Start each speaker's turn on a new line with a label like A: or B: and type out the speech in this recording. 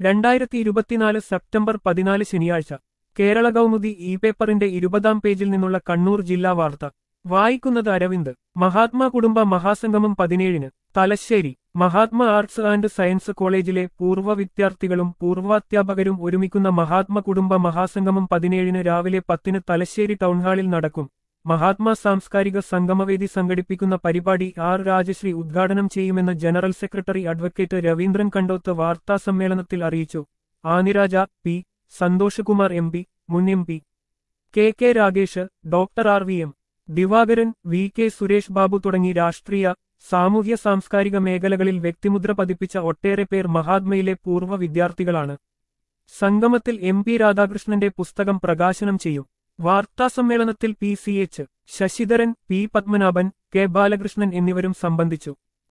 A: രണ്ടായിരത്തി ഇരുപത്തിനാല് സെപ്റ്റംബർ പതിനാല് ശനിയാഴ്ച കേരള കൗമുദി ഇ പേപ്പറിന്റെ ഇരുപതാം പേജിൽ നിന്നുള്ള കണ്ണൂർ ജില്ലാ വാർത്ത വായിക്കുന്നത് അരവിന്ദ് മഹാത്മാ കുടുംബ മഹാസംഗമം പതിനേഴിന് Thalassery Mahatma arts and science കോളേജിലെ പൂർവ്വ വിദ്യാർത്ഥികളും പൂർവാധ്യാപകരും ഒരുമിക്കുന്ന മഹാത്മാ കുടുംബ മഹാസംഗമം പതിനേഴിന് രാവിലെ പത്തിന് തലശ്ശേരി ടൗൺഹാളിൽ നടക്കും മഹാത്മാ സാംസ്കാരിക സംഗമവേദി സംഘടിപ്പിക്കുന്ന പരിപാടി ആർ രാജശ്രീ ഉദ്ഘാടനം ചെയ്യുമെന്ന് general secretary advocate Raveendran Kandoth വാർത്താസമ്മേളനത്തിൽ അറിയിച്ചു Annie Raja P Santhoshkumar M P മുൻ M P K K Ragesh doctor R V M Divakaran V K Suresh Babu തുടങ്ങി രാഷ്ട്രീയ സാമൂഹ്യ സാംസ്കാരിക മേഖലകളിൽ വ്യക്തിമുദ്ര പതിപ്പിച്ച ഒട്ടേറെ പേർ മഹാത്മയിലെ പൂർവ്വ വിദ്യാർത്ഥികളാണ് സംഗമത്തിൽ എം പി രാധാകൃഷ്ണന്റെ പുസ്തകം പ്രകാശനം ചെയ്യും വാർത്താസമ്മേളനത്തിൽ P C H Sasidharan P Padmanabhan K Balakrishnan എന്നിവരും സംബന്ധിച്ചു